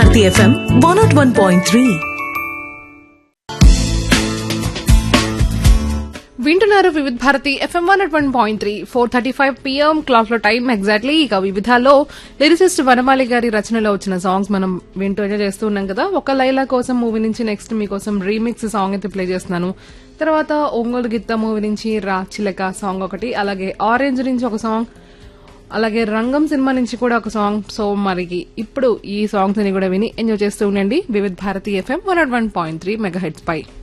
Bharati FM one nought one point three వింటున్నారు Vividh Bharati FM one one point three four thirty five PM clock లో time exactly ఇక వివిధాలో lyricist వనమాలి గారి రచనలో వచ్చిన సాంగ్స్ మనం వింటూ ఎంజాయ్ చేస్తూ ఉన్నాం కదా ఒక లైలా కోసం మూవీ నుంచి నెక్స్ట్ మీకోసం రీమిక్స్ సాంగ్ అయితే ప్లే చేస్తున్నాను తర్వాత ఒంగోలు గిత్త మూవీ నుంచి రా చిలక సాంగ్ ఒకటి అలాగే ఆరెంజ్ నుంచి ఒక సాంగ్ అలాగే రంగం సినిమా నుంచి కూడా ఒక సాంగ్ సో మరి ఇప్పుడు ఈ సాంగ్స్ ని కూడా విని ఎంజాయ్ చేస్తూ ఉండండి Vividh Bharati FM one one point three megahertz పై